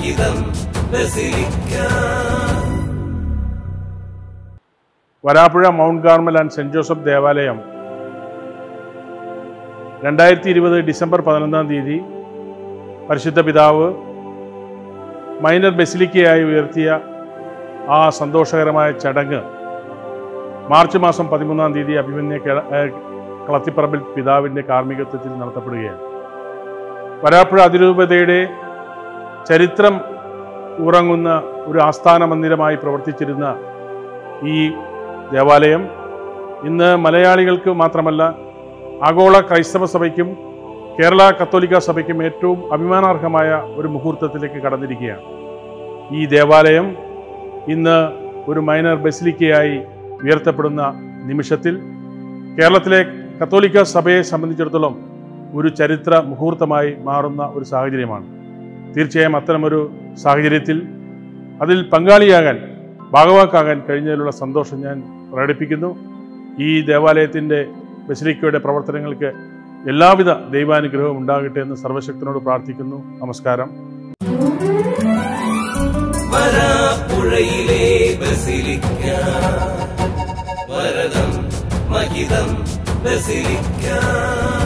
മഹിതം basilica Varapuzha Mount Carmel and Saint Joseph ദേവാലയം രണ്ടായിരത്തി ഇരുപത് ഡിസംബർ പതിനൊന്നാം തീയതി പരിശുദ്ധ പിതാവ് മൈനർ ബെസിലിക്കയായി ഉയർത്തിയ ആ സന്തോഷകരമായ ചടങ്ങ് മാർച്ച് മാസം പതിമൂന്നാം തീയതി അഭിമന്യ കെ- ഏഹ് കളത്തിപ്പറമ്പിൽ പിതാവിൻ്റെ കാർമ്മികത്വത്തിൽ നടത്തപ്പെടുകയാണ് വരാപ്പുഴ അതിരൂപതയുടെ ചരിത്രം ഉറങ്ങുന്ന ഒരു ആസ്ഥാന മന്ദിരമായി പ്രവർത്തിച്ചിരുന്ന ഈ ദേവാലയം ഇന്ന് മലയാളികൾക്ക് മാത്രമല്ല ആഗോള ക്രൈസ്തവ സഭയ്ക്കും കേരള കത്തോലിക്ക സഭയ്ക്കും ഏറ്റവും അഭിമാനാർഹമായ ഒരു മുഹൂർത്തത്തിലേക്ക് കടന്നിരിക്കുകയാണ് ഈ ദേവാലയം ഇന്ന് ഒരു മൈനർ ബസിലിക്കയായി ഉയർത്തപ്പെടുന്ന നിമിഷത്തിൽ കേരളത്തിലെ കത്തോലിക്ക സഭയെ സംബന്ധിച്ചിടത്തോളം ഒരു ചരിത്ര മുഹൂർത്തമായി മാറുന്ന ഒരു സാഹചര്യമാണ് തീർച്ചയായും അത്തരമൊരു സാഹചര്യത്തിൽ അതിൽ പങ്കാളിയാകാൻ ഭാഗവാക്കാകാൻ കഴിഞ്ഞതിലുള്ള സന്തോഷം ഞാൻ പ്രകടിപ്പിക്കുന്നു ഈ ദേവാലയത്തിൻ്റെ ബസിലിക്കയുടെ പ്രവർത്തനങ്ങൾക്ക് എല്ലാവിധ ദൈവാനുഗ്രഹവും ഉണ്ടാകട്ടെ എന്ന് സർവശക്തനോട് പ്രാർത്ഥിക്കുന്നു നമസ്കാരം വരാപ്പുഴയിലെ ബസിലിക്ക വരദം മഹിതം ബസിലിക്ക